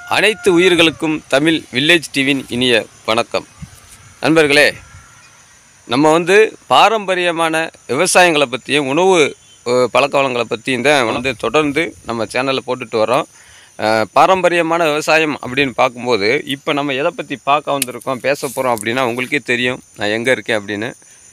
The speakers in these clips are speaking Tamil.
அனைத்து உயிர்களுக்கும் தமிழ் வில்லேஜ் டிவியின் இனிய வணக்கம் நண்பர்களே நம்ம வந்து பாரம்பரியமான விவசாயங்களை பற்றியும் உணவு அஹ், பழக்க வளங்களை பற்றியும் தான் வந்து தொடர்ந்து நம்ம சேனலில் போட்டுட்டு வரோம் அஹ், பாரம்பரியமான விவசாயம் அப்படின்னு பார்க்கும்போது இப்போ நம்ம எதை பற்றி பார்க்க வந்திருக்கோம் பேச போகிறோம் அப்படின்னா உங்களுக்கே தெரியும் நான் எங்கே இருக்கேன் அப்படின்னு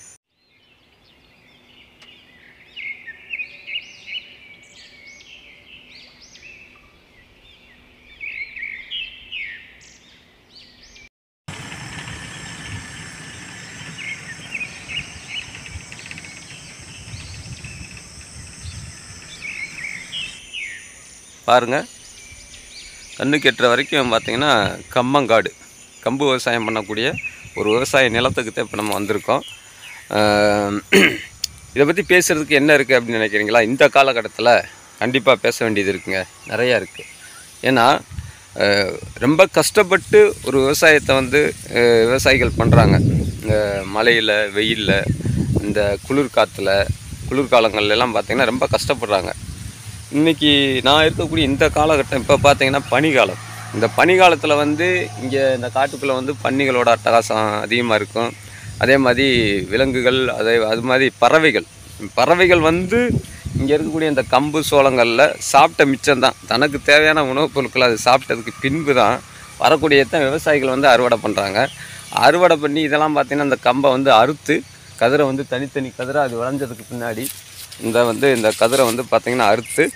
பாருங்கள் கண்ணு கெட்டுற வரைக்கும் பார்த்தீங்கன்னா கம்மங்காடு கம்பு விவசாயம் பண்ணக்கூடிய ஒரு விவசாய நிலத்துக்கு தான் இப்போ நம்ம வந்திருக்கோம் ஆஹ் இதை பற்றி பேசுகிறதுக்கு என்ன இருக்குது அப்படின்னு நினைக்கிறீங்களா இந்த காலகட்டத்தில் கண்டிப்பாக பேச வேண்டியது இருக்குங்க நிறையா இருக்குது ஏன்னா ஆஹ் ரொம்ப கஷ்டப்பட்டு ஒரு விவசாயத்தை வந்து ஆஹ் விவசாயிகள் பண்ணுறாங்க இந்த மழையில் வெயிலில் இந்த குளிர் காற்றுல குளிர்காலங்கள்ல எல்லாம் பார்த்திங்கன்னா ரொம்ப கஷ்டப்படுறாங்க இன்னைக்கு நான் இருக்கக்கூடிய இந்த காலகட்டம் இப்போ பார்த்தீங்கன்னா பனிக்காலம் இந்த பனிக்காலத்தில் வந்து இங்கே இந்த காட்டுக்குள்ளே வந்து பன்னிகளோட அட்டகாசம் அதிகமாக இருக்கும் அதே மாதிரி விலங்குகள் அதே அது மாதிரி பறவைகள் பறவைகள் வந்து இங்கே இருக்கக்கூடிய இந்த கம்பு சோளங்களில் சாப்பிட்ட மிச்சம்தான் தனக்கு தேவையான உணவுப் பொருட்களை அது சாப்பிட்டதுக்கு பின்பு தான் வரக்கூடியதான் விவசாயிகள் வந்து அறுவடை பண்ணுறாங்க அறுவடை பண்ணி இதெல்லாம் பார்த்தீங்கன்னா இந்த கம்பை வந்து அறுத்து கதிரை வந்து தனித்தனி கதிரை அது விளைஞ்சதுக்கு பின்னாடி இந்த வந்து இந்த கதிரை வந்து பார்த்திங்கன்னா அறுத்து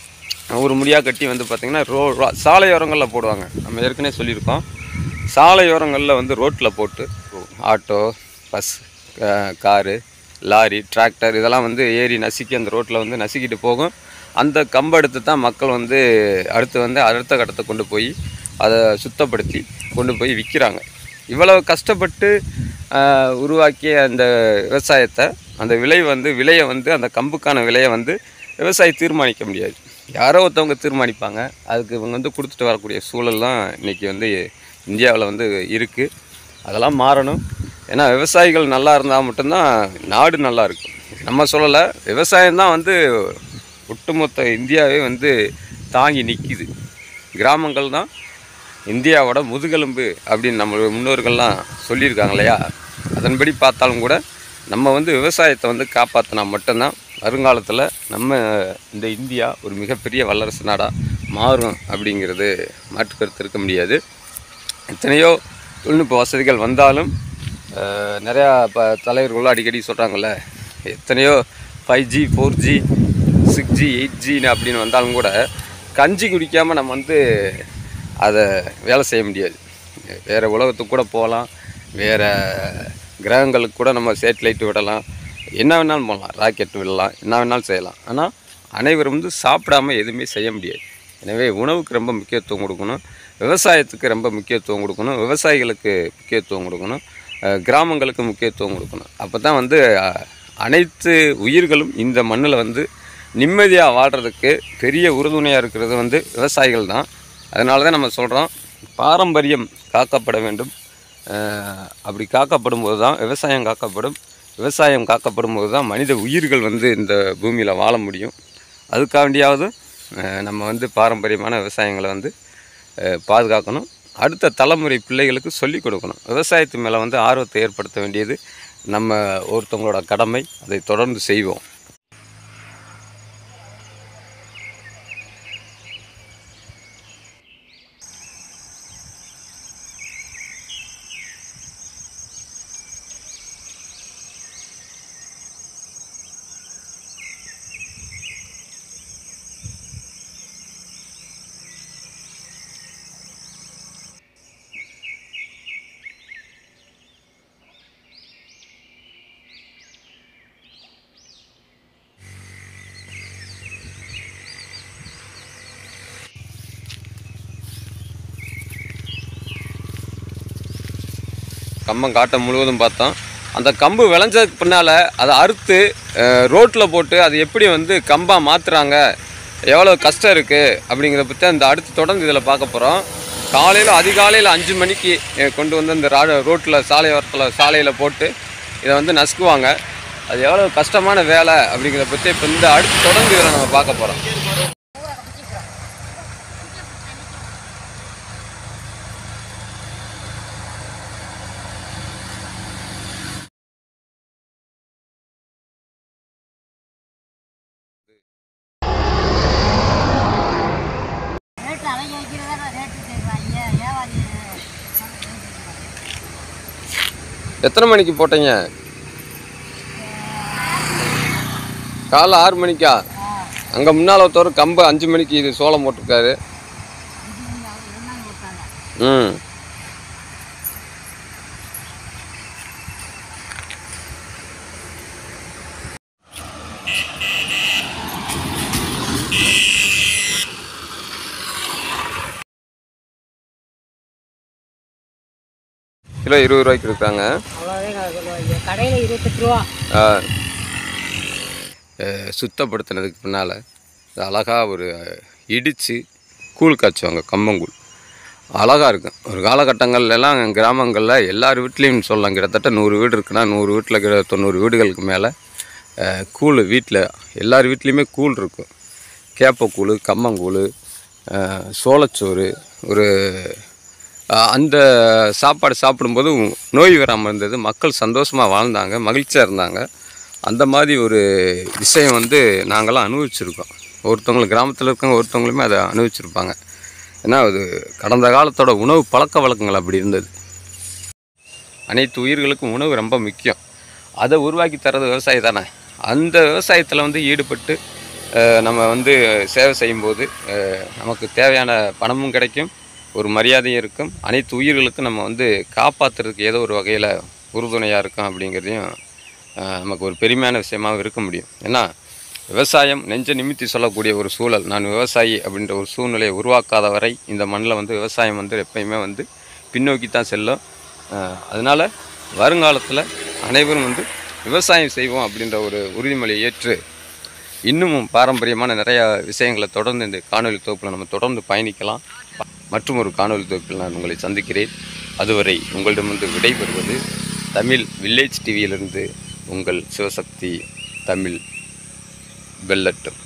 ஒரு முடியாக கட்டி வந்து பார்த்திங்கன்னா ரோ ரோ- சாலையோரங்களில் போடுவாங்க நம்ம ஏற்கனவே சொல்லியிருக்கோம் சாலையோரங்களில் வந்து ரோட்டில் போட்டு auto bus car lorry tractor இதெல்லாம் வந்து ஏறி நசுக்கி அந்த ரோட்டில் வந்து நசுக்கிட்டு போகும் அந்த கம்பை எடுத்து தான் மக்கள் வந்து அடுத்து வந்து அடுத்த கட்டத்தை கொண்டு போய் அதை சுத்தப்படுத்தி கொண்டு போய் விற்கிறாங்க இவ்வளவு கஷ்டப்பட்டு ஆஹ், உருவாக்கிய அந்த விவசாயத்தை அந்த விலை வந்து விலையை வந்து அந்த கம்புக்கான விலையை வந்து விவசாயி தீர்மானிக்க முடியாது யாரோ ஒருத்தவங்க தீர்மானிப்பாங்க அதுக்கு இவங்க வந்து கொடுத்துட்டு வரக்கூடிய சூழல் தான் இன்றைக்கி வந்து இந்தியாவில் வந்து இருக்குது அதெல்லாம் மாறணும் ஏன்னா விவசாயிகள் நல்லா இருந்தால் மட்டும்தான் நாடு நல்லா இருக்கும் நம்ம சொல்லலை விவசாயம் தான் வந்து ஒட்டுமொத்த இந்தியாவே வந்து தாங்கி நிற்கிது கிராமங்கள் தான் இந்தியாவோட முதுகெலும்பு அப்படின்னு நம்ம முன்னோர்கள்லாம் சொல்லியிருக்காங்க இல்லையா அதன்படி பார்த்தாலும் கூட நம்ம வந்து விவசாயத்தை வந்து காப்பாற்றினா மட்டும்தான் வருங்காலத்தில் நம்ம இந்த இந்தியா ஒரு மிகப்பெரிய வல்லரசு நாடாக மாறும் அப்படிங்கிறது மாற்று கருத்து இருக்க முடியாது எத்தனையோ தொழில்நுட்ப வசதிகள் வந்தாலும் அஹ், நிறையா இப்போ தலைவர்களும் அடிக்கடி சொல்கிறாங்கல்ல எத்தனையோ five G four G six G eight ஜின்னு அப்படின்னு வந்தாலும் கூட கஞ்சி குடிக்காமல் நம்ம வந்து அதை வேலை செய்ய முடியாது வேறு உலகத்துக்கு கூட போகலாம் வேறு கிரகங்களுக்கு கூட நம்ம சேட்டலைட் விடலாம் என்ன வேணாலும் போகலாம் ராக்கெட் விடலாம் என்ன வேணாலும் செய்யலாம் ஆனால் அனைவரும் வந்து சாப்பிடாம எதுவுமே செய்ய முடியாது எனவே உணவுக்கு ரொம்ப முக்கியத்துவம் கொடுக்கணும் விவசாயத்துக்கு ரொம்ப முக்கியத்துவம் கொடுக்கணும் விவசாயிகளுக்கு முக்கியத்துவம் கொடுக்கணும் அஹ் கிராமங்களுக்கு முக்கியத்துவம் கொடுக்கணும் அப்போ தான் வந்து அஹ், அனைத்து உயிர்களும் இந்த மண்ணில் வந்து நிம்மதியாக வாழ்கிறதுக்கு பெரிய உறுதுணையாக இருக்கிறது வந்து விவசாயிகள் தான் அதனால தான் நம்ம சொல்கிறோம் பாரம்பரியம் காக்கப்பட வேண்டும் அஹ், அப்படி காக்கப்படும் போது தான் விவசாயம் காக்கப்படும் விவசாயம் காக்கப்படும் போது தான் மனித உயிர்கள் வந்து இந்த பூமியில் வாழ முடியும் அதுக்காண்டியாவது அஹ், நம்ம வந்து பாரம்பரியமான விவசாயங்களை வந்து அஹ், பாதுகாக்கணும் அடுத்த தலைமுறை பிள்ளைகளுக்கு சொல்லிக் கொடுக்கணும் விவசாயத்து மேலே வந்து ஆர்வத்தை ஏற்படுத்த வேண்டியது நம்ம ஒருத்தவங்களோட கடமை அதை தொடர்ந்து செய்வோம் கம்பம் காட்டை முழுவதும் பார்த்தோம் அந்த கம்பு விளைஞ்சதுக்கு பின்னால் அதை அறுத்து ரோட்டில் போட்டு அது எப்படி வந்து கம்பாக மாற்றுறாங்க எவ்வளோ கஷ்டம் இருக்குது அப்படிங்கிறத பற்றி அந்த அடுத்து தொடர்ந்து இதில் பார்க்க போகிறோம் காலையில் அதிகாலையில் அஞ்சு மணிக்கு அஹ், கொண்டு வந்து அந்த ரா ரோட்டில் சாலையோரத்தில் சாலையில் போட்டு இதை வந்து நசுக்குவாங்க அது எவ்வளோ கஷ்டமான வேலை அப்படிங்கிறத பற்றி இப்போ இந்த அடுத்து தொடர்ந்து இதில் நம்ம பார்க்க போகிறோம் எத்தனை மணிக்கு போட்டீங்க காலைல ஆறு மணிக்கா அங்கே முன்னால் ஒருத்தவர் கம்பு அஞ்சு மணிக்கு இது சோளம் போட்டிருக்காரு ம் கிலோ இருபது ரூபாய்க்கு இருக்காங்க அவ்வளோதான் சொல்லுவாங்க கடையில் இருபத்தெட்டு ரூபா சுத்தப்படுத்தினதுக்கு பின்னால் அழகாக ஒரு இடித்து கூழ் காய்ச்சுவாங்க கம்மங்கூழ் அழகாக இருக்கும் ஒரு காலகட்டங்கள்ல எல்லாம் கிராமங்களில் எல்லார் வீட்லேயும் சொல்லலாம் கிட்டத்தட்ட நூறு வீடு இருக்குன்னா நூறு வீட்டில் கிட்ட தொண்ணூறு வீடுகளுக்கு மேலே கூழ் வீட்டில் எல்லார் வீட்லேயுமே கூழ் இருக்கும் கேப்பக்கூழ் கம்மங்கூழ் அஹ், சோளச்சோறு ஒரு அஹ், அந்த சாப்பாடு சாப்பிடும்போது நோய் வராமல் இருந்தது மக்கள் சந்தோஷமாக வாழ்ந்தாங்க மகிழ்ச்சியாக இருந்தாங்க அந்த மாதிரி ஒரு விஷயம் வந்து நாங்களாம் அனுபவிச்சிருக்கோம் ஒருத்தவங்களுக்கு கிராமத்தில் இருக்கவங்க ஒருத்தவங்களுமே அதை அனுபவிச்சிருப்பாங்க ஏன்னா அது கடந்த காலத்தோட உணவு பழக்க வழக்கங்கள் அப்படி இருந்தது அனைத்து உயிர்களுக்கும் உணவு ரொம்ப முக்கியம் அதை உருவாக்கி தர்றது விவசாயி தானே அந்த விவசாயத்தில் வந்து ஈடுபட்டு அஹ், நம்ம வந்து சேவை செய்யும்போது அஹ், நமக்கு தேவையான பணமும் கிடைக்கும் ஒரு மரியாதையும் இருக்கும் அனைத்து உயிர்களுக்கும் நம்ம வந்து காப்பாற்றுறதுக்கு ஏதோ ஒரு வகையில் உறுதுணையாக இருக்கும் அப்படிங்கிறதையும் அஹ், நமக்கு ஒரு பெருமையான விஷயமாகவும் இருக்க முடியும் ஏன்னா விவசாயம் நெஞ்ச நிமித்தி சொல்லக்கூடிய ஒரு சூழல் நான் விவசாயி அப்படின்ற ஒரு சூழ்நிலையை உருவாக்காத வரை இந்த மண்ணில் வந்து விவசாயம் வந்து எப்பயுமே வந்து பின்னோக்கி தான் செல்லும் அஹ், அதனால வருங்காலத்தில் அனைவரும் வந்து விவசாயம் செய்வோம் அப்படின்ற ஒரு உறுதிமொழியை ஏற்று இன்னமும் பாரம்பரியமான நிறைய விஷயங்களை தொடர்ந்து இந்த காணொலி தொகுப்பில் நம்ம தொடர்ந்து பயணிக்கலாம் மற்றும் ஒரு காணொலி தொகுப்பில் நான் உங்களை சந்திக்கிறேன் அதுவரை உங்களிடமிருந்து விடைபெறுவது தமிழ் வில்லேஜ் டிவியிலிருந்து உங்கள் சிவசக்தி தமிழ் வெல்லட்டும்